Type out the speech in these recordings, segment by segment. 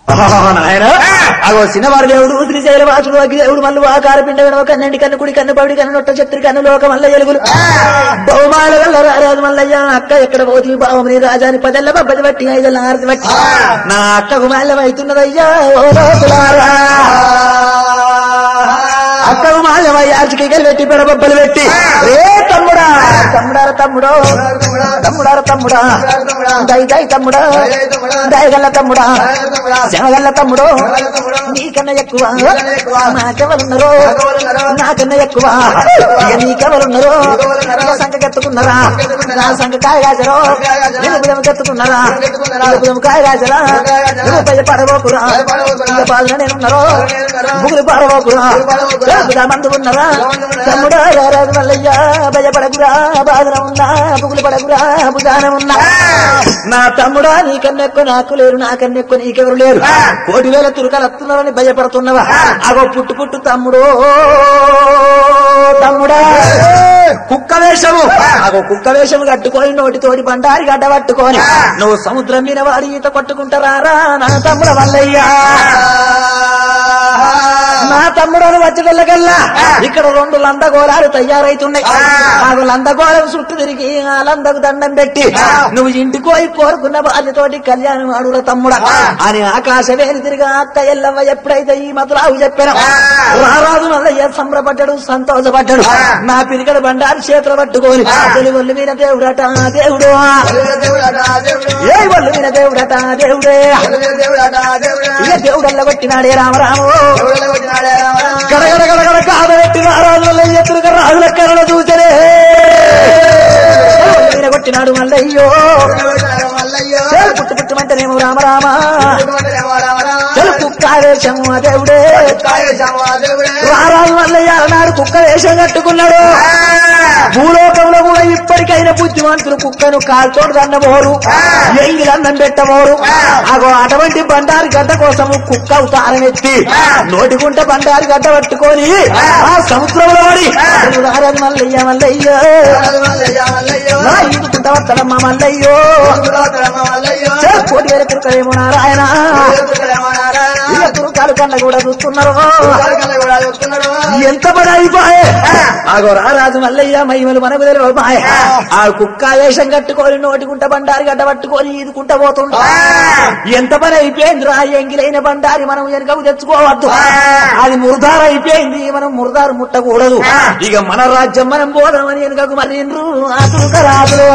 నాయన అగో చిన్నవాడు దేవుడు శ్రీశైల వాసుడు అగ్గి దేవుడు మల్లు ఆకార పిండ వినవ కన్నండి కన్ను కుడి కన్ను పవిడి కన్ను నొట్ట చెత్రి కన్ను లోక మల్ల ఎలుగులు బహుమాల వల్ల రారాజు మల్లయ్య అక్క ఎక్కడ పోతుంది బావమని రాజాని పదెల్ల బబ్బది బట్టి ఐదల్ల ఆరతి బట్టి నా అక్కకు మాల్యం అవుతున్నదయ్యా ఓ లోతులారా అక్కకు మాల్యం అయ్యార్చికి పెట్టి పెడబొబ్బలు పెట్టి రే తమ్ముడా తమ్ముడార తమ్ముడో తమ్ముడార తమ్ముడా దై దై తమ్ముడా దయగల్ల తమ్ముడా శనగల్ల తమ్ముడు నీకన్నా ఎక్కువ నాకెవరున్నారో నాకన్నా ఎక్కువ ఇక నీకెవరున్నారో ఇక సంఖ కెత్తుకున్నారా నా సంఖ కాయ కాజరో నేను బుధం కెత్తుకున్నారా ఇక బుధం కాయ కాజరా రూపాయ పడబోకురా ఇక పాలన నేనున్నారో ముగ్గురు పడబోకురా బుధ మందు ఉన్నారా తమ్ముడు రారాజు మల్లయ్య భయపడకురా బాధన ఉన్నా బుగులు పడకురా బుధాన ఉన్నా నా తమ్ముడా నీకన్నెక్కువ నాకు లేరు నాకన్నెక్కువ నీకెవరు లేరు కోటి వేల తురుకలు వస్తున్నారని భయపడుతున్నావా అగో పుట్టు పుట్టు తమ్ముడు తమ్ముడా కుక్క వేషము అగో కుక్క వేషము కట్టుకొని నోటి తోటి బండారి గడ్డ పట్టుకొని నువ్వు సముద్రం మీద వాడి ఈత కొట్టుకుంటారా నా తమ్ముడు వల్లయ్యా నా తమ్ముడు వచ్చేటల్లకల్లా ఇక్కడ రెండు లందగోళాలు తయారైతున్నాయి ఆ లందగోళం చుట్టూ తిరిగి ఆ లందకు దండం పెట్టి నువ్వు ఇంటికి పోయి కోరుకున్న బాధ్యతోటి కళ్యాణం అడుగుల తమ్ముడా అని ఆకాశవేని తిరిగి అక్క ఎల్లవ్వ ఎప్పుడైతే ఈ మతలావు చెప్పాను రారాజు మల్లయ్య సంబరపడ్డాడు సంతోషపడ్డాడు నా పిరికడ బండారు చేతులు పట్టుకొని తెలుగు ఒళ్ళు మీద దేవుడట దేవుడు ఏ ఒళ్ళు మీద దేవుడట దేవుడే ఇక దేవుడల్ల కొట్టినాడే రామరాము గడగడ గడగడ కాదబెట్టి రారాజు వల్ల ఎత్తురుగా రాజుల కరణ చూచనే మీద కొట్టినాడు మల్లయ్యో చెలు పుట్టు పుట్టుమంటేనేమో రామరామ చెలు కుక్క వేషము ఆ దేవుడే రారాజు మల్లయ్య అన్నాడు కుక్క వేషం కట్టుకున్నాడు భూలోకంలో కూడా ఇప్పటికైనా బుద్ధిమంతులు కుక్కను కాల్చోడు దండమోరు ఎంగిలి అన్నం పెట్టమోరు అగో అటువంటి బండారి గడ్డ కోసం కుక్క అవతారం ఎత్తి నోటికుంట బండారి గడ్డ పట్టుకొని ఆ సముద్రంలో పడి రారాజు మల్లయ్య మల్లయ్య నా ఈదుకుంట వస్తాడమ్మ మల్లయ్యో చెలు కోటి వేల తిరుకలేమో నారాయణ ఇక తురుకాలు కళ్ళ కూడా చూస్తున్నారు ఎంత పని అయిపోయే ఆగో రారాజు మల్లయ్య మహిమలు మనకు తెలియపాయ ఆ కుక్క వేషం కట్టుకొని నోటికుంట బండారి గడ్డ పట్టుకొని ఈదుకుంట పోతుంటా ఎంత పని అయిపోయింది రా ఎంగిలైన బండారి మనం వెనుకకు తెచ్చుకోవద్దు అది మురదారు అయిపోయింది మనం మురదారు ముట్టకూడదు ఇక మన రాజ్యం మనం పోదామని వెనుకకు మరి ఆ తురుక రాజులు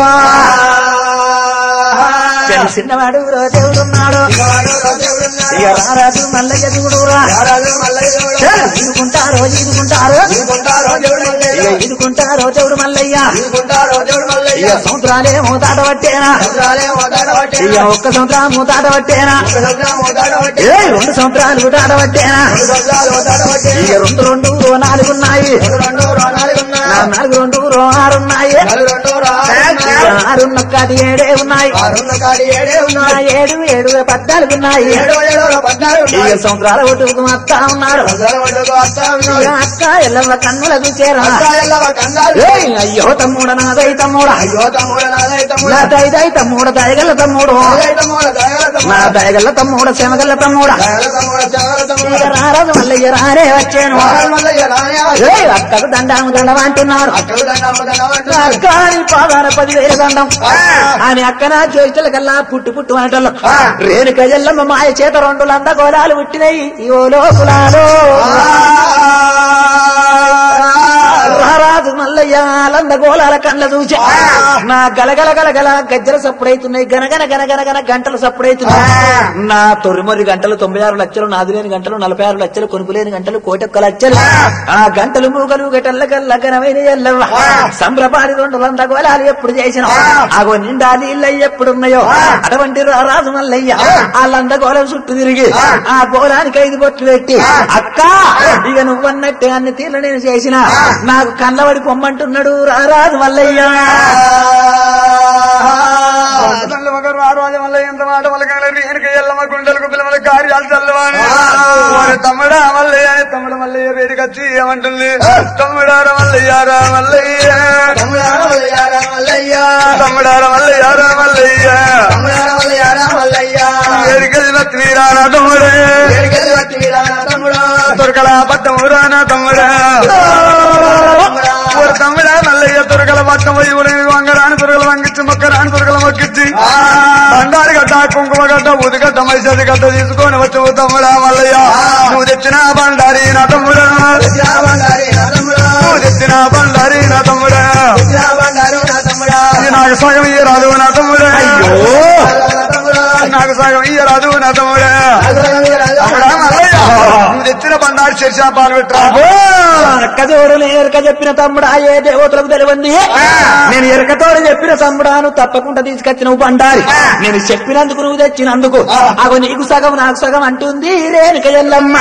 చిన్నవాడు దేవుడున్నాడు ఇక రారాజు మల్లయ్య దేవుడురా ఇదుకుంటారో ఇదుకుంటారో ఇక ఇదుకుంటారో దేవుడు మల్లయ్య ఇక సంవత్సరాలేమో దాటబట్టేనా ఇక ఒక్క సంవత్సరం దాటబట్టేనా ఏ రెండు సంవత్సరాలు దాటబట్టేనా ఇక రెండు రెండు నాలుగున్నాయి నా నాలుగు రెండు రో ఆరున్నాయి ఆరున్నొక్కటి ఏడే ఉన్నాయి నా ఏడు ఏడు పద్నాలుగు ఉన్నాయి ఇక సంవత్సరాల ఒట్టుకు అత్త ఉన్నాడు ఇక అక్క ఎల్లమ్మ కన్నుల చూచేరా ఏయ్, అయ్యో తమ్ముడ నాదై తమ్ముడా నా దైదై తమ్ముడ దయగల తమ్ముడు నా దయగల తమ్ముడ శమగల్ల తమ్ముడ ఇక రారాజు మల్లయ్య రారే వచ్చాను ఏయ్, అక్కకు దండాము దండం అంటున్నాడు అక్క నీ పాదాన పదివేల దండం అని అక్కన చేష్టల కల్లా పుట్టు పుట్టు మాటలు రేణుక ఎల్లమ్మ మాయ చేత రెండు లంద గోళాలు పుట్టినాయి ఓ లోకులాలో రారాజు మల్లయ్య లంద గోళాల కళ్ళ చూచి నా గలగల గలగల గజ్జల సప్పుడైతున్నాయి గనగన గనగన గన గంటలు సప్పుడైతున్నాయి నా తొమ్మిది గంటలు తొంభై ఆరు లక్షలు నాది లేని గంటలు నలభై ఆరు లక్షలు కొనుక్కులేని గంటలు కోటి ఒక్క లక్షలు ఆ గంటలు మూగలు గటల్ల గల్ల ఘనమైన ఎల్లవ్వ సంబరపాడి రెండు లంద గోళాలు ఎప్పుడు చేసిన అగో నిండా నీళ్ళయ్య ఎప్పుడున్నాయో అటువంటి రారాజు మల్లయ్య ఆ లంద గోళం చుట్టూ తిరిగి ఆ గోళానికి ఐదు బొట్లు పెట్టి అక్క ఇక నువ్వన్నట్టే అన్ని తీర్లు నేను చేసిన నాకు కళ్ళబడి పొమ్మంటున్నాడు రారాజు మల్లయ్య రాజు వల్ల ఎంత మాట వల్ల రేణుక ఎల్లమ్మ గుండెలకు పిల్లల కార్యాలు చల్లవాని వారి తమ్ముడా మల్లయ్య తమ్ముడు మల్లయ్య వేడికొచ్చి ఏమంటుంది తమ్ముడార మల్లయ్యారా మల్లయ్య తమ్ముడార మల్లయ్యారా మల్లయ్య వేడికెళ్ళిన వట్టి వీరానా తమ్ముడే తురకల పట్టం ఊరానా తమ్ముడే ఊరు తమ్ముడే మల్లయ్య తురకల పట్టం పోయి ఊరేని వంగరాని తురకల వంగిచ్చి మొక్కరాని తురకల మొక్కిచ్చి బండారి గడ్డ కుంకుమ గడ్డ ఊదిగడ్డ మైసది గడ్డ తీసుకొని వచ్చి ఓ తమ్ముడా మల్లయ్య నువ్వు తెచ్చిన బండారి నా తమ్ముడా నువ్వు తెచ్చిన బండారి నా తమ్ముడా ఇది నాకు సగం ఇయ్య రాదు నా తమ్ముడా నాకు సగం ఇయ్య రాదు నా తమ్ముడా తమ్ముడా మల్లయ్య నువ్వు తెచ్చిన బండారి చేసిన పాలు పెట్టరా ఎరకతోడు నేను ఎరక చెప్పిన తమ్ముడా ఏ దేవతలకు తెలియంది నేను ఎరకతోడు చెప్పిన తమ్ముడా నువ్వు తప్పకుండా తీసుకొచ్చి నువ్వు బండారి నేను చెప్పినందుకు నువ్వు తెచ్చినందుకు అగో నీకు సగం నాకు సగం అంటుంది రేణుక ఎల్లమ్మ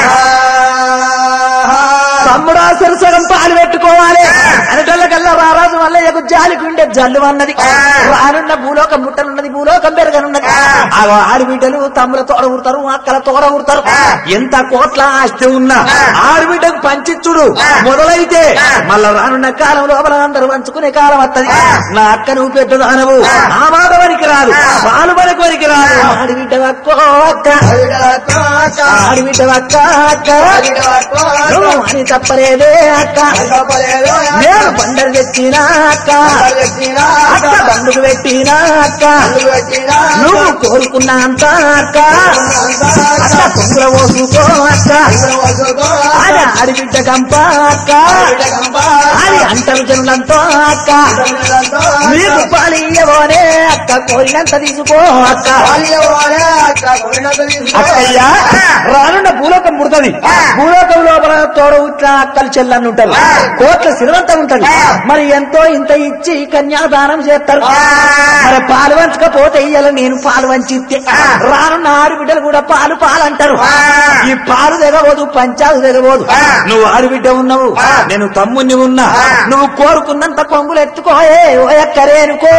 తమ్ముడు అసలు సగం పాలు పెట్టుకోవాలి అనటల్లకల్లా రారాజు మల్లయ్యకు జాలికుండే జల్లు అన్నది రానున్న భూలోకం ముట్టనున్నది భూలోకం పెరగనున్నది అగో ఆడబిడ్డలు తమ్ముల తోడ ఊరుతారు అక్కల తోడ ఊరుతారు ఎంత కోట్ల ఆస్తి ఉన్నా ఆడబిడ్డకు పంచిచ్చుడు మొదలైతే మళ్ళా రానున్న కాలం లోపల అందరూ పంచుకునే కాలం వస్తది నా అక్క నువ్వు పెద్ద దానవు ఆ మాట వరికి రాదు పాలు వరకు వరికి రాదు ఆడబిడ్డ అక్కో అక్క ఆడబిడ్డ అక్క అక్క నువ్వు అని తప్పలేదే అక్క నేను బండలు తెచ్చినా అక్క అక్క బండుకు పెట్టినా అక్క నువ్వు కోరుకున్నా అంత అక్క అక్క తొందర పోసుకో అక్క అది ఆడిబిడ్డ కంప అక్క అది అంటలు జనులంతో అక్క నీకు పాలు ఇయ్యబోనే అక్క కోరినంత తీసుకో అక్క అక్కయ్యా రానున్న భూలోకం పుడుతుంది భూలోకం లోపల తోడ ఉట్ల అక్కలు చెల్లని ఉంటారు కోట్ల సిరవంతం ఉంటది మరి ఎంతో ఇంత ఇచ్చి కన్యాదానం చేస్తారు మరి పాలు వంచకపోతే ఇయ్యాల నేను పాలు వంచి ఇస్తే రానున్న ఆడబిడ్డలు కూడా పాలు పాలు అంటారు ఈ పాలు దిగబోదు పంచాలు దిగబోదు నువ్వు ఆడబిడ్డ ఉన్నావు నేను తమ్ముని ఉన్నా నువ్వు కోరుకున్నంత కొంగులు ఎత్తుకోయే ఓ ఎక్కరేనుకో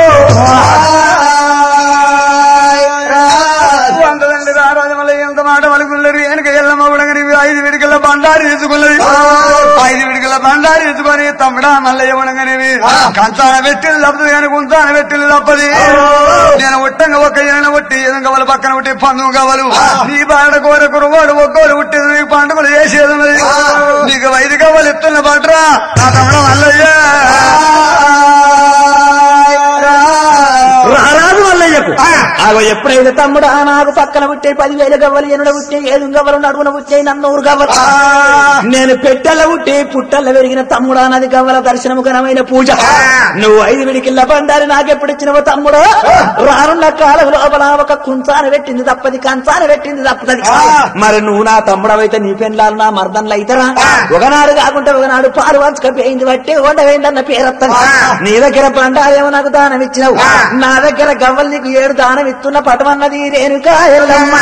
వందలండి రారాజమల్ల ఎంత మాట వలుకున్నారు వెనక ఎల్లమ్మ ఉడగని ఐదు విడికల బండారి తీసుకున్నది ఐదు విడికల బండారి తీసుకొని తమ్ముడా మల్లయ్య ఉడగనివి కంచాన పెట్టిన తప్పదు కానీ గుంతాన పెట్టిన తప్పది నేను ఉట్టంగా ఒక ఏన ఉట్టి ఏదం కవలు పక్కన ఉట్టి పందుము కవలు నీ బాడ కోర కురవాడు ఒక్కోడు ఉట్టేది నీకు పండుగలు చేసేది ఉన్నది నీకు వైద్య కవలు ఇస్తున్న పట్రా నా తమ్ముడా మల్లయ్య రారాజు మల్లయ్యకు ఆగో ఎప్పుడైతే తమ్ముడు ఆ నాకు పక్కన పుట్టే పదివేలు గవ్వలు ఎనుడ పుట్టే ఏడు గవ్వలు నడుమున పుట్టే నన్నూరు గవ్వలు నేను పెట్టెల పుట్టి పుట్టల్ల పెరిగిన తమ్ముడు అన్నది గవ్వల దర్శనము ఘనమైన పూజ నువ్వు ఐదు విడికిల్ల బండారి నాకెప్పుడు ఇచ్చినవో తమ్ముడు రానున్న కాలం లోపల ఒక కుంచాన పెట్టింది తప్పది కంచాన పెట్టింది తప్పది మరి నువ్వు నా తమ్ముడవైతే నీ పెళ్ళాలు నా మర్దన్లు అయితరా ఒకనాడు కాకుంటే ఒకనాడు పాలు వంచకపోయింది బట్టి వండవేందన్న పేరత్తది నీ దగ్గర బండారేమో నాకు దానం ఇచ్చినావు నా దగ్గర గవ్వలు నీకు ఏడు దానం ఇస్తున్న పటమన్నది రేణుకా ఎల్లమ్మ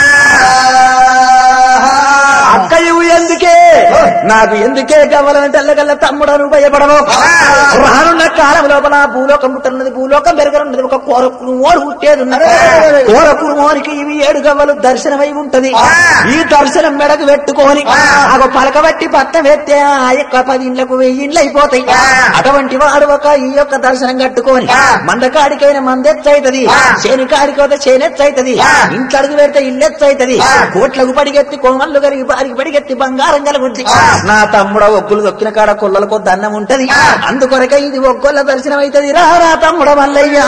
అక్కయ్య ఎందుకే నాకు ఎందుకే గవ్వలని తెల్లగల్ల తమ్ముడను భయపడవు రానున్న కాలం లోపల భూలోకం పుట్టనున్నది భూలోకం పెరగనున్నది ఒక కూర కురుమోడు పుట్టేది ఉన్నది కూర కురుమోనికి ఇవి ఏడు గవ్వలు దర్శనమై ఉంటది ఈ దర్శనం మెడకు పెట్టుకొని ఒక పలకబట్టి పట్టం పెడితే ఆ యొక్క పది ఇండ్లకు వెయ్యి ఇండ్లు అయిపోతాయి అటువంటి వాడు ఒక ఈ యొక్క దర్శనం కట్టుకొని మందకాడికైన మందెచ్చైతది చేను కాడికోతే చేనెచ్చైతది ఇంట్లో అడుగు పెడితే ఇల్లెచ్చైతది కోట్లకు పడిగెత్తి కోమళ్ళు కలిగి బారికి పడిగెత్తి బంగారం కలుగుద్ది నా తమ్ముడ ఒగ్గులు దొక్కిన కాడ కొల్లలకు దండం ఉంటది అందుకొరక ఇది ఒగ్గొల్ల దర్శనం అవుతుంది రా రా తమ్ముడ మల్లయ్య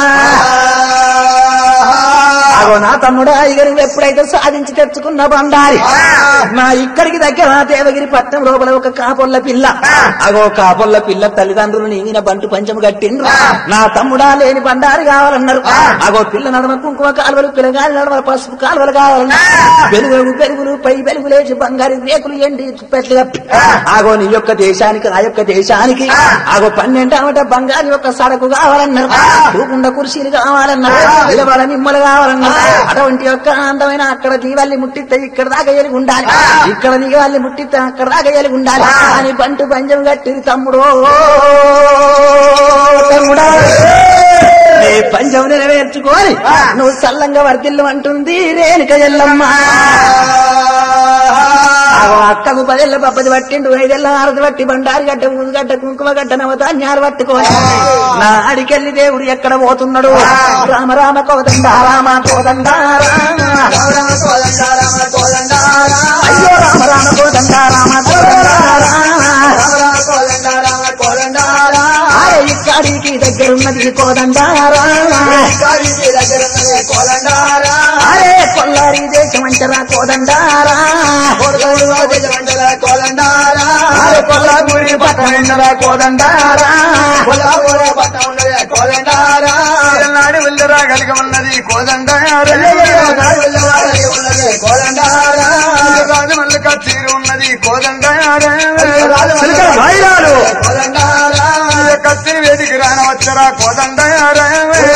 అగో నా తమ్ముడు ఇక నువ్వు ఎప్పుడైతే సాధించి తెచ్చుకున్న బండారి నా ఇక్కడికి దగ్గర దేవగిరి పట్నం లోపల ఒక కాపొల్ల పిల్ల అగో కాపొల్ల పిల్ల తల్లిదండ్రులు నీగిన బంటు పంచము కట్టిండ్రు నా తమ్ముడా లేని బండారి కావాలన్నారు అగో పిల్ల నడమ కుంకుమ కాలువలు పిల్లగాలి నడమ పసుపు కాలువలు కావాలన్నారు పెరుగులు పెరుగులు పై పెరుగు లేచి బంగారు రేకులు ఎండి పెట్లు కప్పి ఆగో నీ యొక్క దేశానికి ఆ యొక్క దేశానికి ఆగో పన్నెండు అమట బంగారు యొక్క సడకు కావాలన్నారు కూకుండా కుర్చీలు కావాలన్నారు నిలబడ నిమ్మలు కావాలన్నారు అటువంటి యొక్క అందమైన అక్కడ దీవాల్ని ముట్టిస్తే ఇక్కడ దాకా ఎలిగి ఉండాలి ఇక్కడ దిగాల్ని ముట్టిస్తే అక్కడ దాకా ఎలిగి ఉండాలి అని బంటు పంజం కట్టి తమ్ముడు తమ్ముడా నీ పంజం నెరవేర్చుకొని నువ్వు సల్లంగా వర్తిల్లు అంటుంది రేణుక ఎల్లమ్మ ఆగో అక్కకు పదేళ్ళ పప్పది పట్టిండు ఐదేళ్ళ ఆరది పట్టి బండారి గడ్డ గడ్డ కుంకుమ గడ్డ నవతాన్యాలు పట్టుకోని నా అడికెళ్ళి దేవుడు ఎక్కడ పోతున్నాడు రామ రామ కోదండ రామ కోదండ రామ కోదండారా అరే కొల్లారి దేశం అంటరా కోదండారా అరే కొల్లాపూరి పట్టణం అంటరా కోదండారా నాడు వెళ్ళరా కలిగ ఉన్నది కోదండారా రాజు మళ్ళీ కచ్చీరు ఉన్నది కోదండారా చిలకల వాయిదాలు కత్తిరి వేదికి రానవచ్చరా కోదండారా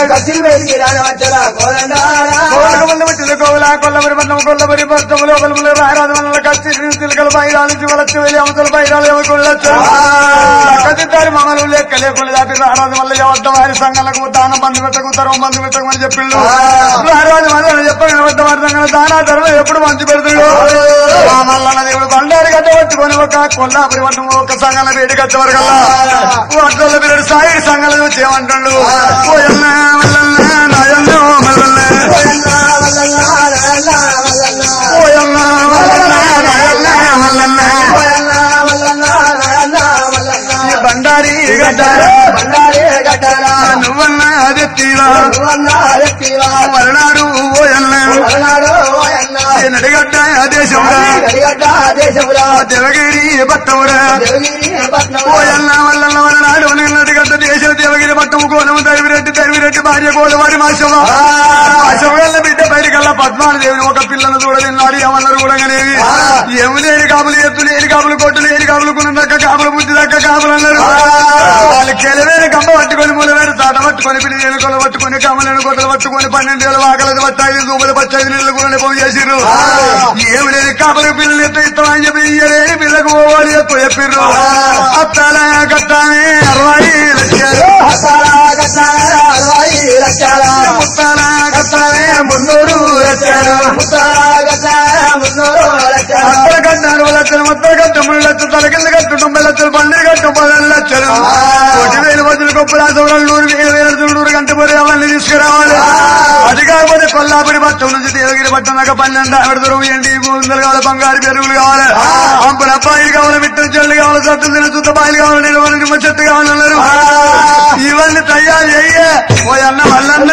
కోలకమంది వచ్చిన కోవల కొల్లబరి పట్నం కొల్లబరి పట్టములు ఒకళ్ళు రారాజు వల్ల కత్తిరి చిలకల బైరాలు చివలచ్చు వెళ్ళి అవతల బైరాలు ఎవరుకొళ్ళచ్చు కత్తిదారి మమ్మల్ని లెక్క లేకుండా దాటి రారాజు వల్ల ఎవద్ద వారి సంఘాలకు దానం బంధు పెట్టకు తరం బంధు పెట్టకమని చెప్పిండు రారాజు వల్ల చెప్పిన వద్ద వారి సంఘాల దానా ధర్మం ఎప్పుడు మంచి పెడుతుడు ఆ మల్లన్న దేవుడు బండారు గడ్డ పట్టుకొని ఒక కొల్లాపురి పట్టణం ఒక సంఘాల వేడి కట్ట వరకల్లా వడ్డల బిడ్డ సాయి సంఘాల చూసి ఏమంటాడు ఓయన్న మల్లన్న నాయన్న మల్లన్న ఓయన్న మల్లన్న నాయన్న మల్లన్న ఈ బండారి గడ్డ నువ్వన్న అదెత్తివా మరణాడు ఓయన్న నడిగడ్డ దేశంలో దేవగిరి పట్టమురా ఓయన్న వల్లన్న వలనాడు నడిగడ్డ దేశం దేవగిరి పట్టము కోలము దరివిరెడ్డి దరివిరెడ్డి భార్య కోలవారి మాశవ మాశవగల్ల బిడ్డ బయటకల్లా పద్మాలు దేవుని ఒక పిల్లను చూడలిన్నాడు ఏమన్నారు కూడా కనేవి ఏమి లేని కాపులు ఎత్తు లేని కాపులు కొట్టు లేని కాపులు కొను దక్క కాపులు బుద్ధి దక్క కాపులు అన్నారు వాళ్ళు కెలవేన గంప పట్టుకొని మూలవేరు తాట పట్టుకొని పిల్లి ఎలుకలు పట్టుకొని కమలను కొట్టలు పట్టుకొని పన్నెండేళ్ళ వాకలది పట్టాయి దూపలు పచ్చాయి నీళ్ళు కూడా పోగు చేసిర్రు ఏమి లేని కాపులకు పిల్లలు ఎత్తు ఇస్తామని చెప్పి ఇయ్యలేని పిల్లకు పోవాలి ఎక్కువ చెప్పిర్రు అత్తాల కట్టానే అరవై లక్షలు ముత్తాల కట్టానే మున్నూరు లక్షలు అత్తల కట్టారు లక్షలు మొత్తం కట్టు మూడు లక్షలు తల కింద కట్టు తొంభై లక్షలు పండుగ కట్టు పదిహేను లక్షలు కోటి వేలు వదులు గొప్ప రాజవరాలు నూరు వేలు వేల నూరు గంట పోయి అవన్నీ తీసుకురావాలి అది కాకపోతే కొల్లాపురి పట్టం నుంచి దేవగిరి పట్టం దాకా పన్నెండు ఆవిడ దూరం ఏంటి ముందలు కావాలి బంగారు పెరుగులు కావాలి అంపుల అబ్బాయిలు కావాలి మిట్టలు చెల్లు కావాలి సత్తు తిన చుట్ట బాయిలు కావాలి నిలవని నిమ్మ చెట్టు కావాలన్నారు ఇవన్నీ తయారు చెయ్యే ఓ అన్న మల్లన్న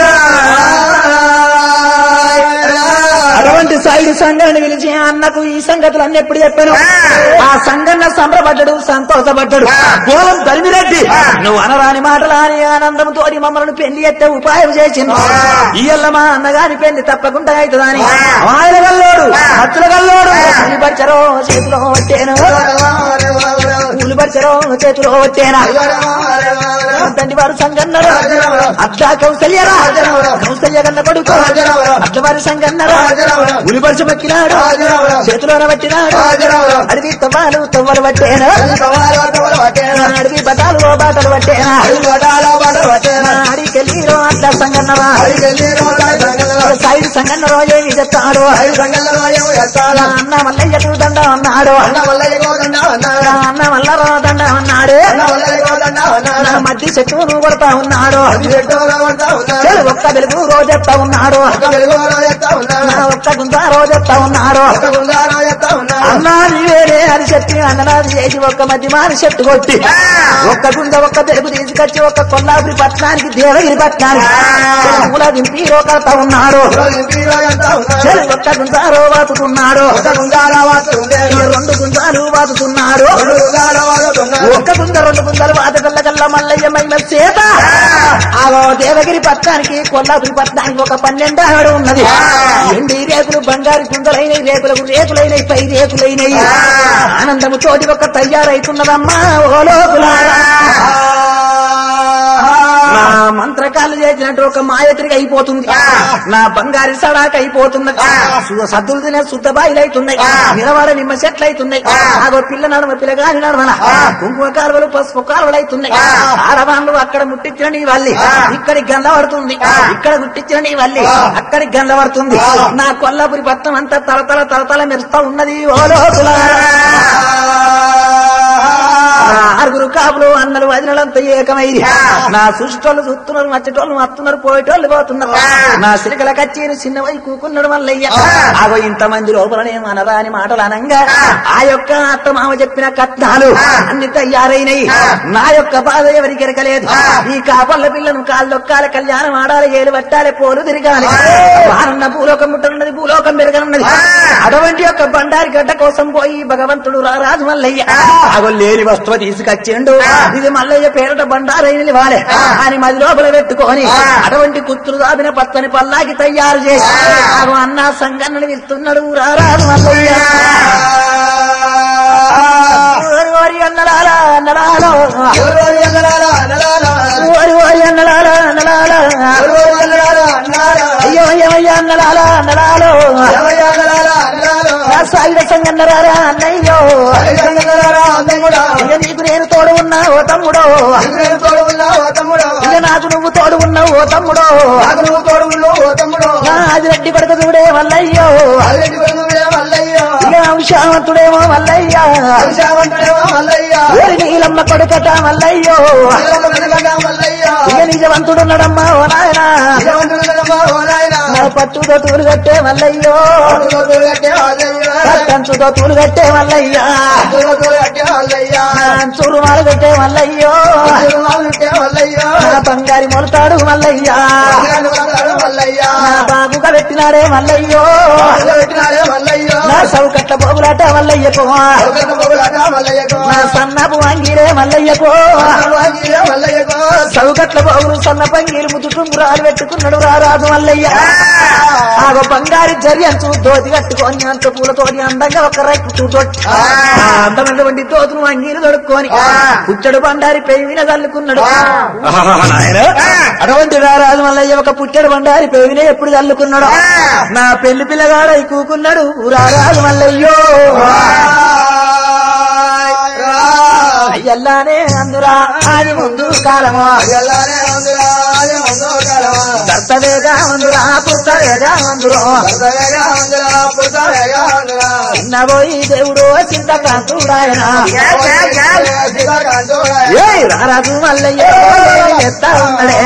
అటువంటి సాయుడు సంఘాన్ని పిలిచి అన్నకు ఈ సంగతులన్నీ ఎప్పుడు చెప్పాను ఆ సంఘన్న సంబరపడ్డాడు సంతోషపడ్డాడు గోలం తరిమిరెడ్డి నువ్వు అనరాని మాటలు అని ఆనందంతో మమ్మల్ని పెళ్లి ఎత్తే ఉపాయం చేసింది ఇయ్యల్ల మా అన్నగారి పెళ్లి తప్పకుండా అవుతుందని ఆయన గల్లోడు హత్తుల గల్లోడు ఉలి పచ్చరో చేతిలో వచ్చేను ఉలి పచ్చరో చేతిలో వచ్చేనా తండ్రి వారు సంగన్నారు అట్లా కౌసల్యరా కౌసల్య కన్న కొడుకు అట్ల వారి సంగన్నారు ఉలిపరిచి మక్కినాడు చేతిలో పట్టినాడు అడవి తవ్వాలు తవ్వలు పట్టేనా అడవి బతాలు బాటలు పట్టేనా అడికెళ్ళిరో అట్లా సంగన్నరా సైడ్ సంగన్నరో ఏమి చెప్తాడు అన్న మల్లయ్యకు దండ అన్నాడు అన్న మల్లరో దండ అన్నాడు నా మధ్య చెట్టును కొడతా ఉన్నాడు చెడు ఒక్క వెలుగు రోజెత్తా ఉన్నాడు నా ఒక్క గుంత రోజెత్తా ఉన్నాడు అన్నా నీవేరే అని చెప్పి అన్ననాది చేసి ఒక్క మధ్య మాని చెట్టు కొట్టి ఒక్క గుండ ఒక్క తెలుగు తీసుకొచ్చి ఒక్క కొల్లాపురి పట్టణానికి దేవగిరి పట్టణానికి మూల దింపి రోకడతా ఉన్నాడు చెడు ఒక్క గుంజారో వాతుతున్నాడు ఈ రెండు గుంజాలు వాతుతున్నాడు ఒక్క గుంజ రెండు గుంజలు వాతగల్ల గల్ల మల్లయ్య మహిమ చేత ఆగో దేవగిరి పట్టణానికి కొల్లాపురి పట్టణానికి ఒక పన్నెండు ఆవిడ ఉన్నది ఎండి రేకులు బంగారు గుంజలైనవి రేకులకు రేకులైనవి పై రేకులైనవి ఆనందము తోటి ఒక తయారైతున్నదమ్మా ఓ లోకులారా నా మంత్రకాలు చేసినట్టు ఒక మాయత్రికి అయిపోతుంది నా బంగారు సడాక్ అయిపోతున్నది సు- సద్దులు తినే శుద్ధ బాయిలు అవుతున్నాయి నిలవాడ నిమ్మ చెట్లు అవుతున్నాయి ఆగో పిల్ల నడమ పిల్లగాని నడమల కుంకుమ కాలువలు పసుపు కాలువలు అవుతున్నాయి ఆడవాళ్ళు అక్కడ ముట్టించిన నీ వల్లి ఇక్కడికి గంధ పడుతుంది ఇక్కడ ముట్టించిన నీ వల్లి అక్కడికి గంధ పడుతుంది నా కొల్లాపురి పట్నం అంతా తలతల తలతల మెరుస్తా ఉన్నది ఓ లోకులారా నా ఆరుగురు కాపులు అన్నలు వదినలంతా ఏకమైరి నా సుష్టోళ్ళు చూస్తున్నారు మచ్చటోళ్ళు మత్తున్నారు పోయేటోళ్ళు పోతున్నారు నా సిరికల కచ్చేరి చిన్నవై కూకున్నాడు మల్లయ్య ఆగో ఇంతమంది లోపలనే మనరా అని మాటలు అనంగా ఆ యొక్క అత్త మామ చెప్పిన కట్నాలు అన్ని తయారైనయి నా యొక్క బాధ ఎవరికి ఎరకలేదు ఈ కాపల్ల పిల్లను కాళ్ళొక్కాల కళ్యాణం ఆడాలి ఏలు పట్టాలి పోలు తిరగాలి వారన్న భూలోకం ముట్టనున్నది భూలోకం పెరగనున్నది అటువంటి యొక్క బండారి గడ్డ కోసం పోయి భగవంతుడు రారాజు మల్లయ్య ఆగో లేని వస్తువు తీసుకొచ్చిండు ఇది మల్లయ్య పేరట బండారైనది వాలే అని మది లోపల పెట్టుకొని అటువంటి కుత్తులు దాబిన పచ్చని పల్లాకి తయారు చేసి ఆగో అన్న సంగన్నని పిలుస్తున్నాడు రారాజు మల్లయ్య ఓరి ఓరి అన్నలాలా అన్నలాలో ఓరి ఓరి అన్నలాలా అన్నలాలా అయ్యో అయ్యో అయ్యో అన్నలాలా అన్నలాలో నా సాయుధ సంగన్నరారా అన్నయ్యో ఇక నీకు నేను తోడు ఉన్నా ఓ తమ్ముడో ఇక నాకు నువ్వు తోడు ఉన్నావు ఓ తమ్ముడో నా ఆదిరెడ్డి కొడుక చూడే మల్లయ్యో ఇక అంశావంతుడేమో మల్లయ్య ఓరి నీలమ్మ కొడుకట మల్లయ్యో ఇక నిజవంతుడున్నాడమ్మా ఓ నాయనా నా పట్టుతో తూలు కట్టే మల్లయ్యో కంచుతో తూలు కట్టే మల్లయ్యా చూరు మాలు కట్టే మల్లయ్యో నా బంగారి మొలతాడు మల్లయ్యా నా బాబుగా పెట్టినాడే మల్లయ్యో నా సౌకట్ల బొగులాట మల్లయ్యకో నా సన్నపు అంగిరే మల్లయ్యకో సౌకట్ల బొగులు సన్న పంగిలు ముతుటుంగురాలు పెట్టుకున్నాడు రారాజు మల్లయ్య ఆగో బంగారి జర్యంచు దోతి కట్టుకొని అంత పూలతోటి అందంగా ఒక రైపు చూతోటి అందమైనటువంటి దోతును అంగీలు దొడుక్కొని పుట్టడు బండారి పెయిన చల్లుకున్నాడు అటువంటి రారాజు మల్లయ్య ఒక పుట్టడు బండారి పెయిన ఎప్పుడు చల్లుకున్నాడు నా పెళ్లి పిల్లగాడై కూకున్నాడు రారాజు మల్లయ్యో అయ్యల్లానే అందురా ఆది ముందు కాలమా దర్తవేగా అందురా పుట్టవేగా అందురో చిన్నబోయి దేవుడు చింతకాంతుడాయన ఏయ్ రారాజు మల్లయ్య ఎత్తా ఉన్నాడే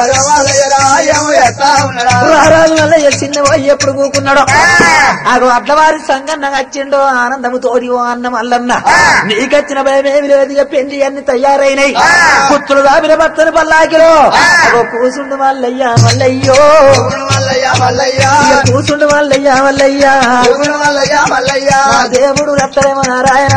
రారాజు మల్లయ్య చిన్నబోయి ఎప్పుడు కూకున్నాడో ఆగో అడ్లవారి సంగన్న వచ్చిండో ఆనందము తోడి ఓ అన్న మల్లన్న నీకచ్చిన భయమేమి లేదు ఇక పెళ్లి అన్ని తయారైనాయి పుత్రులు దాపిన భర్తని పల్లాకిలో అగో కూసుండు మల్లయ్య మల్లయ్యో ఇక కూసుండు మల్లయ్య మల్లయ్య నా దేవుడు రత్తరేమో నారాయణ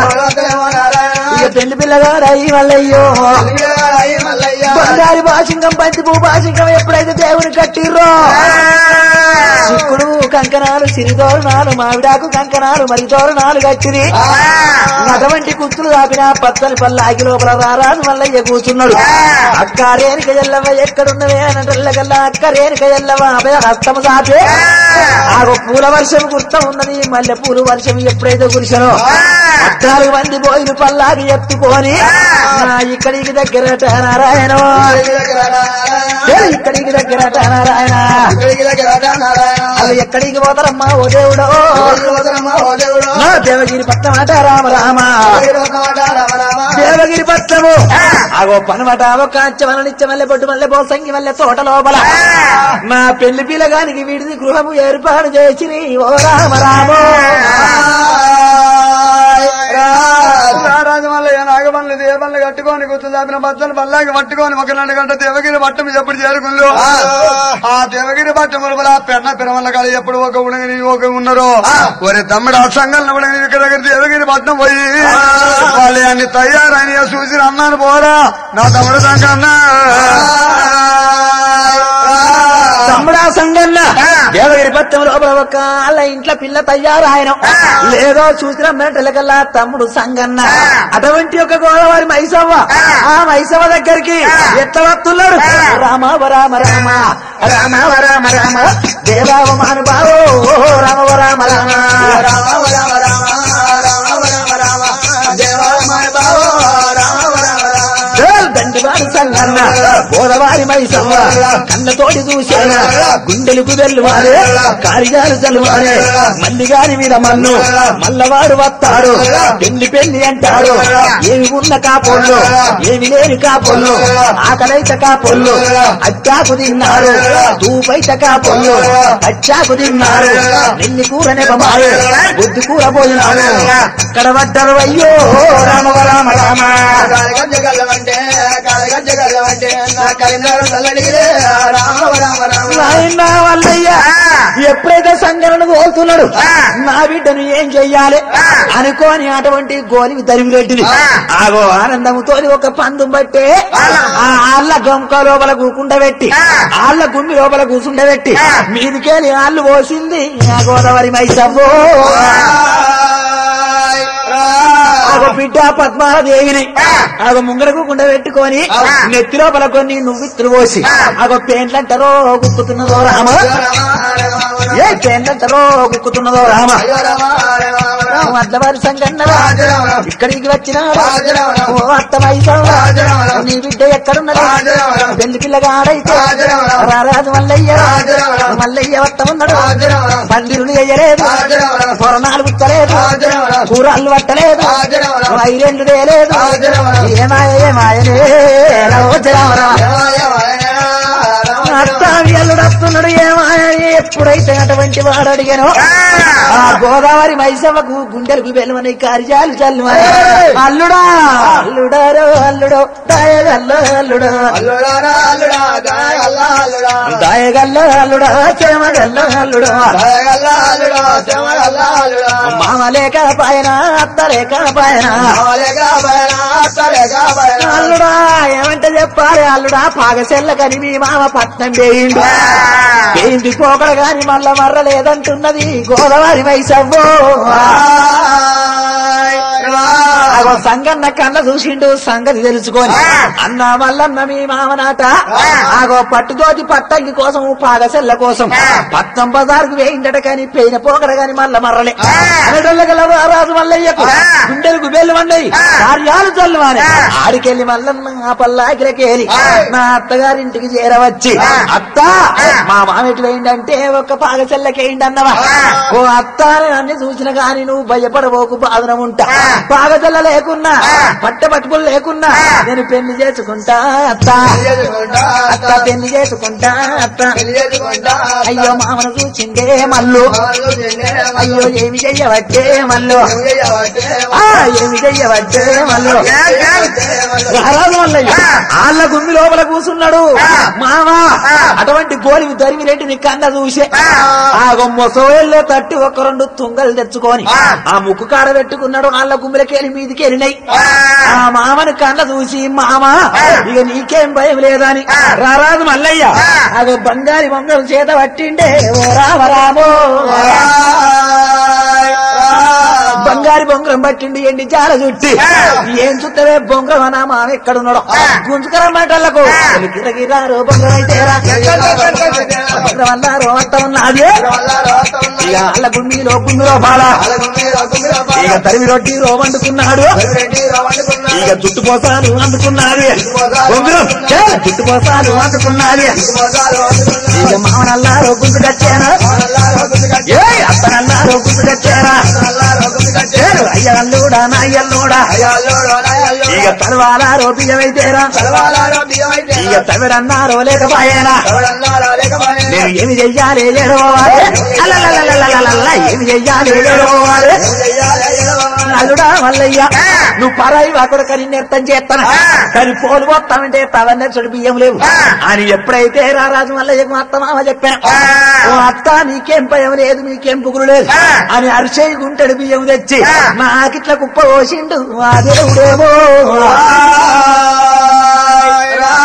ఇక పెళ్లి పిల్లగాడయి మల్లయ్యో బంగారి భాషింగం బంతి భూ భాషింగం ఎప్పుడైతే దేవుని కట్టిర్రో చిక్కుడు కంకణాలు సిరితోరణాలు మామిడాకు కంకణాలు మరి తోరణాలు కట్టిరి అటువంటి కుత్తులు దాపిన పచ్చని పల్లాకి లోపల రారాజు మల్లయ్య కూర్చున్నాడు అక్క రేణుక ఎల్లవ ఎక్కడున్నవే అనటల్లకల్లా అక్క రేణుక ఎల్లవ అభయ హస్తము సాపే ఆగో పూల వర్షం గుర్త ఉన్నది మల్లె పూలు వర్షం ఎప్పుడైతే కురిసనో పద్నాలుగు మంది పోయిన పల్లాకి ఎత్తుకొని నా ఇక్కడికి దగ్గరట నారాయణ ఏ ఇక్కడికి దగ్గరట నారాయణ వాళ్ళు ఎక్కడికి పోతారమ్మా ఓ దేవుడో నా దేవగిరి పట్నం అట రామ రామ దేవగిరి పట్నము ఆగో పనమట ఒక అంచె నిత్య మల్లె పొట్టు మల్లె పోసంగి మల్లె తోట లోపల నా పెళ్లి పిల్లగానికి విడిది గృహము ఏర్పాటు చేసి ఓ రామ రామో రాజు మళ్ళీ నాగబండ్లు దేవన్లు కట్టుకొని గుర్తు దాపిన బద్దలు బల్లాకి పట్టుకొని ఒక రెండు గంట దేవగిరి పట్టం ఎప్పుడు చేరుకుందో ఆ దేవగిరి పట్టం లోపల ఆ పెన్న పిరమల్ల కాడ ఎప్పుడు ఒక ఉడగని ఒక ఉన్నారో ఒరే తమ్ముడు ఆ సంఘాలను ఉడగని ఇక్కడ దగ్గర దేవగిరి పట్నం పోయి వాళ్ళు అన్ని తయారని చూసి అన్నాను పోరా నా తమ్ముడు సంకన్నా తమ్ముడా సంగన్న దేవగిరి పత్రం లోపల ఒక వాళ్ళ ఇంట్లో పిల్ల తయారు ఆయన లేదో చూసిన మెటలకల్లా తమ్ముడు సంగన్న అటువంటి ఒక గోదావరి మైసవ్వ ఆ మైసవ్వ దగ్గరికి ఎట్లా వస్తున్నాడు రామ రామ రామ రామ రామ రామ దేవావ మానుభావో రామ రామ రామ దండివాడు సంగన్న గోదవారి మైసమ్మ కన్నతోటి చూసిన గుండెలకు వెల్లువారే కార్యాలు చల్లువారే మల్లిగారి మీద మన్ను మల్లవాడు వస్తాడు పెళ్లి పెళ్లి అంటాడు ఏమి ఉన్న కాపోళ్ళు ఏమి లేని కాపోళ్ళు ఆకలైత కాపోళ్ళు అచ్చాకు తిన్నారు తూపైత కాపోళ్ళు అచ్చాకు తిన్నారు నెల్లి కూర నెపమారు బుద్ధి కూర పోయినాడు అక్కడ పడ్డారు అయ్యో రామ రామ రామ కాలగజ్జ గల్లవంటే కాలగజ్జ గల్లవంటే నా కలినాడు తల్లడిగిరే రామ రామ రామ నాయన వల్లయ్య ఎప్పుడైతే సంగరణ కోలుతున్నాడు నా బిడ్డను ఏం చెయ్యాలి అనుకోని అటువంటి గోలికి తరిమి కట్టింది ఆగో ఆనందముతో ఒక పందు బట్టే ఆ ఆళ్ళ గంక లోపల కూకుండబెట్టి ఆళ్ళ గుమ్మి లోపల కూసుండబెట్టి మీదికెళ్ళి ఆళ్ళు పోసింది ఆ గోదావరి మైసవ్వో ఆగో బిడ్డ పద్మాదేవిని ఆగో ముంగరకు కుండ పెట్టుకొని నెత్తి లోపల కొన్ని నువ్విత్తులు పోసి ఆగో పేంట్లంటారో గుక్కుతున్నదో రామ ఏ పేంట్లంటారో గుక్కుతున్నదో రామ అద్దవారి సంగన్నరా ఇక్కడికి వచ్చిన ఓ అత్త మైసవ్వ నీ బిడ్డ ఎక్కడున్నది పెళ్లి పిల్లగాడైతే రారాజు మల్లయ్య మల్లయ్య వత్త ఉన్నాడు పందిరులు వేయలేదు పొరణాలు గుచ్చలేదు కూరళ్ళు పట్టలేదు వైరెండు లేదు ఏమాయ ఏమాయనే అత్తావియల్లుడు వస్తున్నాడు ఏమాయ ఎప్పుడైతే అటువంటి వాడు అడిగానో ఆ గోదావరి మైసమ్మకు గుండెలకు వెలువని కార్యాలు చల్లుమని అల్లుడా అల్లుడారో అల్లుడో దాయగల్లో అల్లుడో అల్లుడారా అల్లుడా దాయగల్లా అల్లుడా దాయగల్లో అల్లుడో చేమగల్లో అల్లుడో దాయగల్లా అల్లుడా చెమగల్లా అల్లుడా మామ లేక పాయన అత్త లేక పాయన కాలేగా బయన అత్తలేగా బయన అల్లుడా ఏమంటే చెప్పాలి అల్లుడా పాగసెల్ల కని మీ మామ పట్నం వేయిండు వేయింది పోకడ గాని మళ్ళా మర్ర లేదంటున్నది గోదావరి వైసవ్వో అగో సంగన్న కన్న చూసిండు సంగతి తెలుసుకొని అన్న మల్లన్న మీ మామనాట ఆగో పట్టుదోటి పట్టంగి కోసం పాగసెల్ల కోసం పట్నం బజార్కు వేయిండట కాని పెయిన పోకడ గాని మల్ల మర్రలే అనటోళ్ళగల రాజు మల్లయ్యకు గుండెలకు బెల్లు వండయి కార్యాలు చల్లువాని ఆడికెళ్ళి మల్లన్న ఆ పల్లాకిలకేలి నా అత్తగారింటికి చేరవచ్చి అత్త మా మామెట్లు వేయండంటే ఒక పాగసెల్లకేయండి అన్నవా ఓ అత్త అని అన్ని చూసిన గాని నువ్వు భయపడబోకు బాధన ఉంటా పాగజల్ల లేకున్నా పట్ట పట్టుకులు లేకున్నా నేను పెళ్లి చేసుకుంటా అత్త చేసుకుంటా అత్త పెళ్లి చేసుకుంటా అత్త పెళ్లి చేసుకుంటా అయ్యో మామను చూచిందే మల్లు మామూలు తిండే అయ్యో ఏమి చెయ్యవట్టే మల్లు ఆ ఏమి చెయ్యవట్టే మల్లు రారాజు మల్లయ్య ఆళ్ళ గుమ్మి లోపల కూసున్నాడు మామా అటువంటి గోలికి దరిమి రెడ్డిని కన్న చూసే ఆ మొసవేళ్ళలో తట్టి ఒక రెండు తుంగలు తెచ్చుకొని ఆ ముక్కు కాడ పెట్టుకున్నాడు ఆళ్ళ గుమ్మిలకెళ్ళి మీదికి వెళ్ళినాయి ఆ మామని కన్న చూసి మామ ఇక నీకేం భయం లేదని రారాజు మల్లయ్య అది బంగారి బొంగరం చేత పట్టిండే ఓ రామ రామో బంగారు బొంగరం పట్టిండి ఎండి జాల చుట్టి ఏం చుట్టవే బొంగరం అనా మామ ఎక్కడున్నాడు గుంజుకరమాటలకు గిరగిరారు బొంగరం అయితే బొంగరం అన్నారు అంత ఉన్నది ఇక అల్ల గుమ్మిలో గుమ్మిలో బాల ఇక తరిమి రొట్టి రో వండుకున్నాడు ఇక జుట్టు పోసాలు అందుకున్నది బొంగరం చే, జుట్టు పోసాలు అందుకున్నది ఇక మామనల్లారో గుంజు కచ్చాను ఏ అత్తనల్లారో గుంజు కచ్చారా అయ్యల్లుడా నా అయ్యల్లుడా ఇక తలవాలారో బియ్యమైతేరా ఇక తమిడన్నారో లేకపోయేనా నేను ఏమి చెయ్యాలి ఏడవాలి అల్లల్లల్లల్లల్లల్ల, ఏమి చెయ్యాలి ఏడవాలి అల్లుడా మల్లయ్య నువ్వు పరాయి అక్కడ కని నిర్తం చేస్తాను కానీ పోలు పోతామంటే తవన్నెచ్చుడు బియ్యం లేవు అని ఎప్పుడైతే రారాజు మల్లయ్యకు మా అత్త మామ చెప్పాను ఓ అత్త నీకేం భయం లేదు నీకేం పుగులు లేదు అని అరిచేయి గుంటడు బియ్యం తెచ్చి నాకిట్ల కుప్ప పోసిండు ఆ దేవుడేమో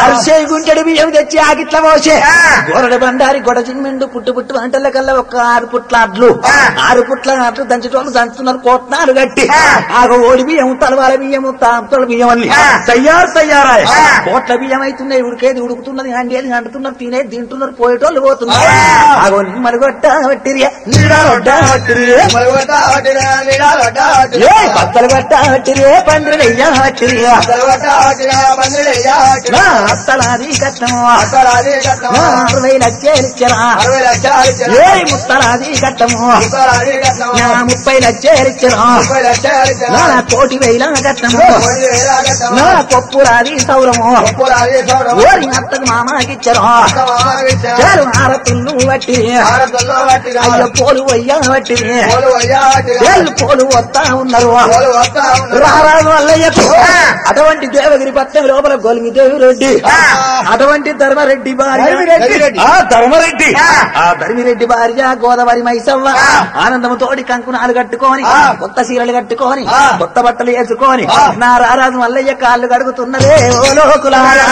అరిసే గుంటెడు బియ్యం తెచ్చి ఆగిట్ల పోసే గోరడ బండారి గొడ చిమ్మిండు పుట్టు పుట్టు వంటల కల్లా ఒక ఆరు పుట్ల అడ్లు ఆరు పుట్ల అట్లు దంచటోళ్ళు దంచుతున్నారు కోట్నాలు గట్టి ఆగ ఓడి బియ్యం తలవాల బియ్యం తాంతల బియ్యం అని తయారు తయారాయ కోట్ల బియ్యం అవుతున్నాయి ఉడికేది ఉడుకుతున్నది అండేది అంటున్నారు తినేది తింటున్నారు పోయేటోళ్ళు పోతున్నారు ఆగో నిమ్మలు కొట్ట వట్టిరియా నీడగొట్ట వట్టిరియే మరుగుట హటిరా నీడాలట ఏ బద్దలు కొట్ట వట్టిరియే పండ్రులయ్యా వట్టిరియా తలవట హటిరా బందిరయ్యా నా అత్తలాది కట్టము అక్కడాది కట్టం నా అరవై లక్షలిచ్చరా అరవై లక్షలు ఏ ముత్తలాది కట్టము అక్కడాది కట్టం నా ముప్పై లక్షలిచ్చరా ముప్పై లక్షలు నా కోటి వేల కట్టము కోటి వేల కట్టం నా కొప్పురాది సౌరము ముప్పులాది సౌరం ఓరి అత్తకు మామాకిచ్చరా అక్కమావిచ్చా చాలు ఆరతుళ్ళు వట్టి భారతంలో హటిరా అయ్య పోలు అయ్యా వట్టి పోలు అయ్యా హటిరా ఏళ్ళు పోలు వస్తా ఉన్నారు పోలు వస్తా ఉన్నారు రారాజు వల్లయ్యకు అటువంటి దేవగిరి పట్నం లోపల గొలిమి దేవిరెడ్డి అటువంటి ధర్మరెడ్డి భార్య ధర్మిరెడ్డి. ఆ ధర్మరెడ్డి ఆ ధర్మిరెడ్డి భార్య గోదావరి మైసవ్వ ఆనందము తోడి కంకునాలు కట్టుకొని కొత్త చీరలు కట్టుకొని కొత్త బట్టలు వేసుకొని నా రారాజు మల్లయ్య కాళ్ళు కడుగుతున్నదే ఓ లోకులారా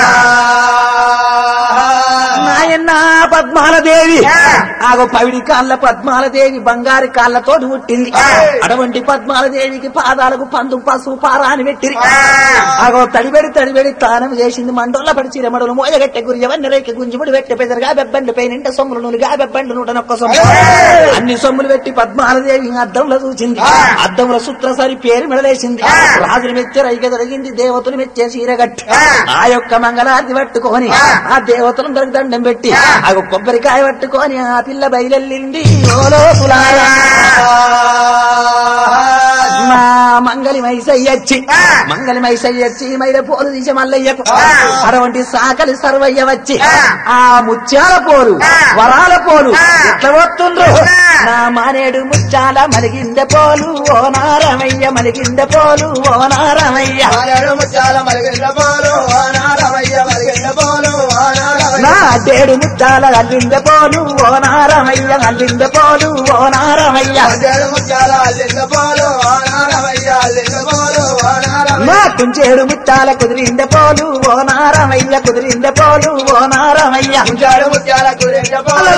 నాయన్న పద్మాలదేవి ఆగో పవిడి కాళ్ళ పద్మాలదేవి బంగారు కాళ్ళతో పుట్టింది అటువంటి పద్మాలదేవికి పాదాలకు పందు పసుపు పారాని పెట్టిరి ఆగో తడిబెడి తడిబెడి తానం చేసింది మండోళ్ళ పడి చిరమడులు మోయగట్టె గురి ఎవరిని రేకి గుంజుముడి పెట్టె పెదరుగా బెబ్బండి పై నింట సొమ్ములు నులుగా బెబ్బండి నూట నొక్క సొమ్ము అన్ని సొమ్ములు పెట్టి పద్మాలదేవి అద్దంలో చూసింది అద్దంలో సూత్రసరి పేరు మెడలేసింది రాజులు మెచ్చే రైక జరిగింది దేవతలు మెచ్చే సీరగట్టి ఆ యొక్క మంగళారతి పట్టుకొని ఆ దేవతలు అందరికి దండం పెట్టి ఆ కొబ్బరికాయ పట్టుకొని ఆ పిల్ల బయలెళ్ళింది ఓ లోకులారా. మా మంగళి మైసయ్యచ్చి మంగళి మైసయ్యచ్చి మైల పోలు తీసే మల్లయ్యకు అటువంటి సాకలి సర్వయ్య వచ్చి ఆ ముత్యాల పోరు వరాల పోరు ఎట్లా వస్తుండ్రు నా మానేడు ముత్యాల మలిగింద పోలు ఓ నారమయ్య మలిగింద పోలు ఓ నారమయ్య ఆనాడు ముత్యాల మలిగిన పోలు ఆనాడమయ్య మలిగిన పోలు ఆనాడమయ్య నా అడ్డేడు ముత్యాల అల్లింద పోలు ఓ నారమయ్య అల్లింద పోలు ఓ నారమయ్య ఆనాడు ముత్యాల అల్లిన పోలు ఆనాడమయ్య అల్లిన పోలు ఆనాడమయ్య నా కుంచేడు ముత్యాల కుదిరింద పోలు ఓ నారమయ్య కుదిరింద పోలు ఓ నారమయ్య ముత్యాలు ముత్యాల కురింట పోలు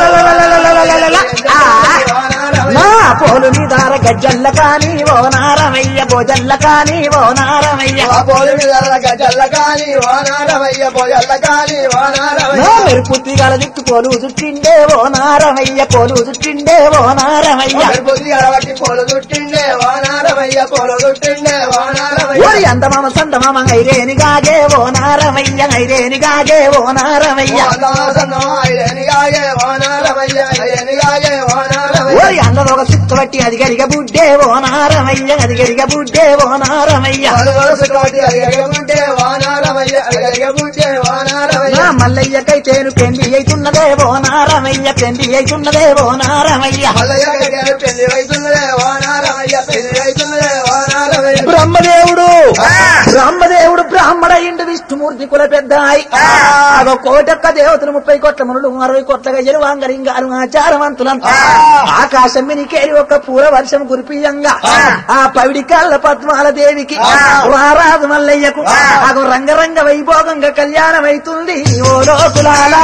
నా పోలు నిదార గజ్జల్ల కాని ఓ నారమయ్య భోజల్ల కాని ఓ నారమయ్య ఆ పోలు మీద గజల్ల కాని వానాడమయ్య పోజల్ల కాని నా వానాడమయ్య మెరుపుత్తి గల దిక్కు పోలు చుట్టిండే ఓ నారమయ్య పోలు చుట్టిండే ఓ నారమయ్య బుద్ధి అడవట్టి పోలు చుట్టిండే వానాడమయ్య పోలు చుట్టిండే వానాడమయ్య ఓరి అందమామ సందమామ ఐరేని గాగే ఓ నారమయ్య ఐరేని గాగే ఓ నారమయ్య ఓరి అన్నది ఒక సుత్తు బట్టి అది గరిగ బుడ్డే ఓ నారమయ్య అది గరిగ బుడ్డే ఓ నారమయ్య నా మల్లయ్యకైతేను పెండి అయితున్నదే ఓ నారమయ్య పెండి అయితున్నదే ఓ నారమయ్య బ్రహ్మదేవుడు బ్రహ్మదేవుడు బ్రాహ్మడయిండు విష్ణుమూర్తి కుల పెద్ద అదో కోటొక్క దేవతలు ముప్పై కోట్ల మనులు అరవై కోట్ల గజలు వాంగరింగారు ఆచారవంతులంతా ఆకాశం మినికేరి ఒక పూర వర్షం కురిపియంగా ఆ పవిడి కాళ్ళ పద్మాల దేవికి రారాజు మల్లయ్యకు అదో రంగరంగ వైభోగంగా కళ్యాణం అవుతుంది ఓ లోకులాలా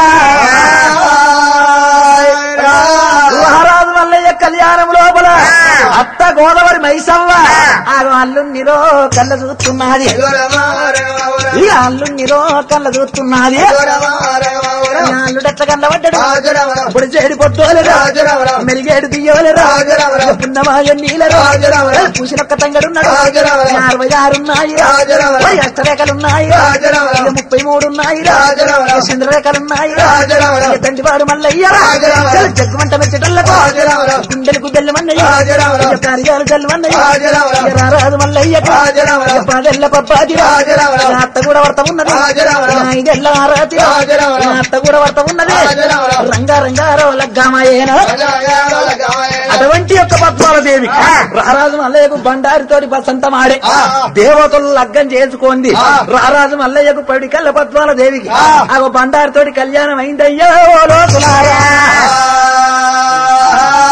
మహారాజు మల్లయ్య కళ్యాణం లోపల అత్త గోదావరి మైసవ్వ ఆ అల్లున్నిరో కళ్ళ చూస్తున్నది ఈ అల్లున్నిరో కళ్ళ చూస్తున్నది ఈ అల్లుడెట్ల కళ్ళ పడ్డాడు ఇప్పుడు చేడి పొట్టోలేరా మెరిగేడు దియ్యోలేరా పున్నమాయ నీలరా పూసినొక్క తంగడున్నాడు అరవై ఆరున్నాయి అష్టరేఖలున్నాయి ముప్పై మూడు ఉన్నాయి చంద్రరేఖలున్నాయి తండ్రివాడు మల్లయ్య జగ్గుమంట మెచ్చటల్లకు గుండెలకు బెల్లమన్నయ్య కార్యాలు జల్లమన్నయ్య రారాదు మల్లయ్య పాదెల్ల పప్పాది అత్త కూడా వర్త ఉన్నది ఐదెల్ల ఆరాతి అత్త కూడా వర్త ఉన్నది రంగా రంగారో లగ్గామయ్యేనా అటువంటి యొక్క పద్మాల దేవి రారాజు మల్లయ్యకు బండారితోటి బసంతమాడే దేవతలు లగ్గం చేసుకోండి రారాజు మల్లయ్యకు పడి కళ్ళ పద్మాల దేవికి ఆ బండారితోటి కళ్యాణం అయిందయ్యో ఓ లోకులారా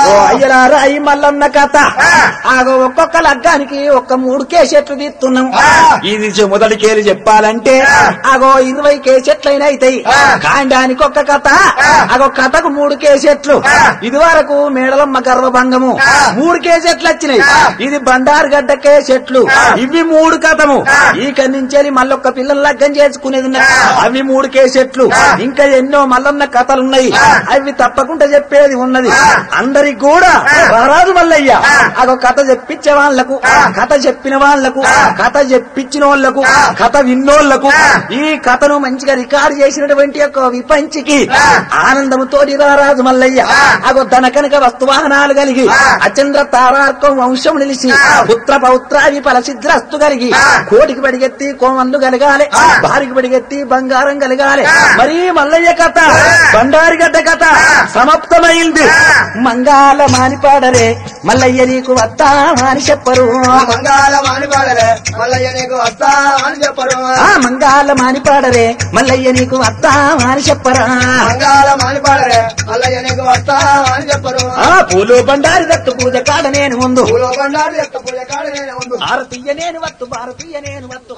ఓ అయ్యలారా ఈ మల్లన్న కథ ఆగో ఒక్కొక్క లగ్గానికి ఒక్క మూడు కేసెట్లు తీస్తున్నాం ఇది చె- మొదటి కేలు చెప్పాలంటే అగో ఇరవై కేసెట్లైనా అవుతాయి కాండానికి ఒక్క కథ అగో కథకు మూడు కేసెట్లు ఇది వరకు మేడలమ్మ గర్వభంగము మూడు కేసెట్లు వచ్చినాయి ఇది బండారు గడ్డ కేసెట్లు ఇవి మూడు కథము ఈ నుంచి మళ్ళొక్క పిల్లలు లగ్గం చేసుకునేది ఉన్నది అవి మూడు కేసెట్లు ఇంకా ఎన్నో మల్లన్న కథలున్నాయి అవి తప్పకుండా చెప్పేది ఉన్నది అందరికి కూడా రారాజు మల్లయ్య అగో కథ చెప్పించే వాళ్లకు కథ చెప్పిన వాళ్లకు కథ చెప్పించిన వాళ్లకు కథ విన్నోళ్లకు ఈ కథను మంచిగా రికార్డు చేసినటువంటి యొక్క విపంచికి ఆనందముతో రారాజు మల్లయ్య అగో ధన కనుక వస్తువాహనాలు కలిగి అచంద్ర తారార్కం వంశం నిలిచి పుత్ర పౌత్రాది ఫలసిద్రస్తు కలిగి కోటికి పడిగెత్తి కోమన్లు కలగాలి భార్యకి పడిగెత్తి బంగారం కలగాలి మరి మల్లయ్య కథ బండారిగడ్డ కథ సమాప్తమైంది మంగాల మానిపాడరే మల్లయ్య నీకు వత్తా అని చెప్పరు మంగాళ మానిపాడలే మల్లయ్య నీకు వస్తా అని చెప్పరు ఆ మంగాల మానిపాడరే మల్లయ్య నీకు వత్తా అని చెప్పరా మంగాళ మానిపాడలే మల్లయ్య నీకు వస్తా అని చెప్పరు ఆ పూలు బండారి దత్తు పూజ కాడ నేను ముందు పూలో బండారు ఎక్క పూజ కాడ నేను ముందు భారతీయ నేను వత్తు భారతీయ నేను వత్తు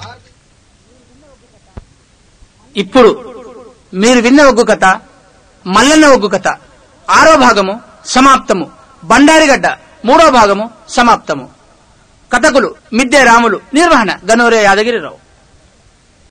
ఇప్పుడు మీరు విన్న ఒగ్గు కథ మల్లన్న ఒగ్గు కథ ఆరో భాగము సమాప్తము బండారిగడ్డ మూడో భాగము సమాప్తము కథకులు మిద్దె రాములు నిర్వహణ గనోరే యాదగిరిరావు